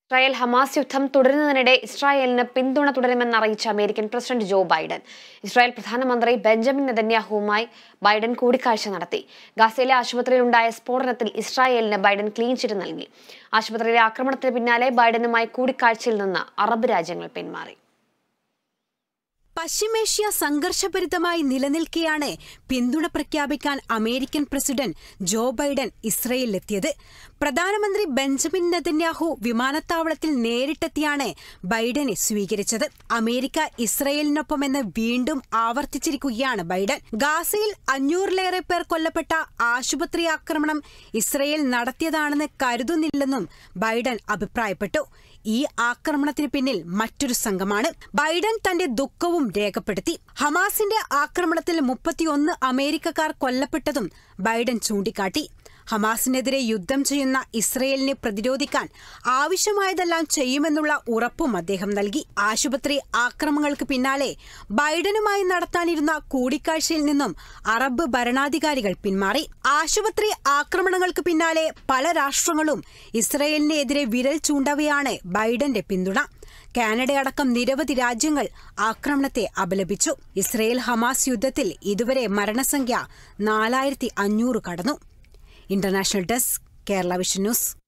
Israel Hamas യുദ്ധം തുടരുന്നതിനിടെ ഇസ്രായേലിന് പിന്തുണ തുടരുമെന്ന് അറിയിച്ച American president Joe Biden Israel പ്രധാനമന്ത്രി ബെഞ്ചമിൻ നെതന്യാഹുവുമായി ബൈഡൻ കൂടിക്കാഴ്ച നടത്തി ഗാസയിലെ ആശുപത്രിയിലുണ്ടായ സ്ഫോടനത്തിൽ ഇസ്രായേലിന് ബൈഡൻ ക്ലീൻ ചിറ്റ് നൽകി ആശുപത്രിയിലെ ആക്രമണത്തിന് പിന്നാലെ ബൈഡനുമായി കൂടിക്കാഴ്ചയിൽ നിന്ന് അറബ് രാജ്യങ്ങൾ പിന്മാറി പശ്ചിമേഷ്യ സംഘർഷഭരിതമായി നിലനിൽക്കെയാണ് പിന്തുണ പ്രഖ്യാപിക്കാൻ അമേരിക്കൻ പ്രസിഡന്റ് ജോ ബൈഡൻ ഇസ്രയേലിലെത്തിയത് പ്രധാനമന്ത്രി ബെഞ്ചമിൻ നെതന്യാഹു വിമാനത്താവളത്തിൽ നേരിട്ടെത്തിയാണ് ബൈഡനെ സ്വീകരിച്ചത് അമേരിക്ക ഇസ്രയേലിനൊപ്പമെന്ന് വീണ്ടും ആവർത്തിച്ചിരിക്കുകയാണ് ബൈഡൻ ഗാസയിൽ അഞ്ഞൂറിലേറെ പേർ കൊല്ലപ്പെട്ട ആശുപത്രി ആക്രമണം ഇസ്രയേൽ നടത്തിയതാണെന്ന് കരുതുന്നില്ലെന്നും ബൈഡൻ അഭിപ്രായപ്പെട്ടു ഈ ആക്രമണത്തിന് പിന്നിൽ മറ്റൊരു സംഘമാണ് ബൈഡൻ തന്റെ ദുഃഖവും രേഖപ്പെടുത്തി ഹമാസിന്റെ ആക്രമണത്തിൽ മുപ്പത്തിയൊന്ന് അമേരിക്കക്കാർ കൊല്ലപ്പെട്ടതും ബൈഡൻ ചൂണ്ടിക്കാട്ടി ഹമാസിനെതിരെ യുദ്ധം ചെയ്യുന്ന ഇസ്രയേലിനെ പ്രതിരോധിക്കാൻ ആവശ്യമായതെല്ലാം ചെയ്യുമെന്നുള്ള ഉറപ്പും അദ്ദേഹം നൽകി ആശുപത്രി ആക്രമണങ്ങൾക്ക് പിന്നാലെ ബൈഡനുമായി നടത്താനിരുന്ന കൂടിക്കാഴ്ചയിൽ നിന്നും അറബ് ഭരണാധികാരികൾ പിന്മാറി ആശുപത്രി ആക്രമണങ്ങൾക്ക് പിന്നാലെ പല രാഷ്ട്രങ്ങളും ഇസ്രയേലിനെതിരെ വിരൽ ചൂണ്ടവെയാണ് ബൈഡന്റെ പിന്തുണ കാനഡയടക്കം നിരവധി രാജ്യങ്ങൾ ആക്രമണത്തെ അപലപിച്ചു ഇസ്രയേൽ ഹമാസ് യുദ്ധത്തിൽ ഇതുവരെ മരണസംഖ്യ നാലായിരത്തി അഞ്ഞൂറ് കടന്നു international desk Kerala vision news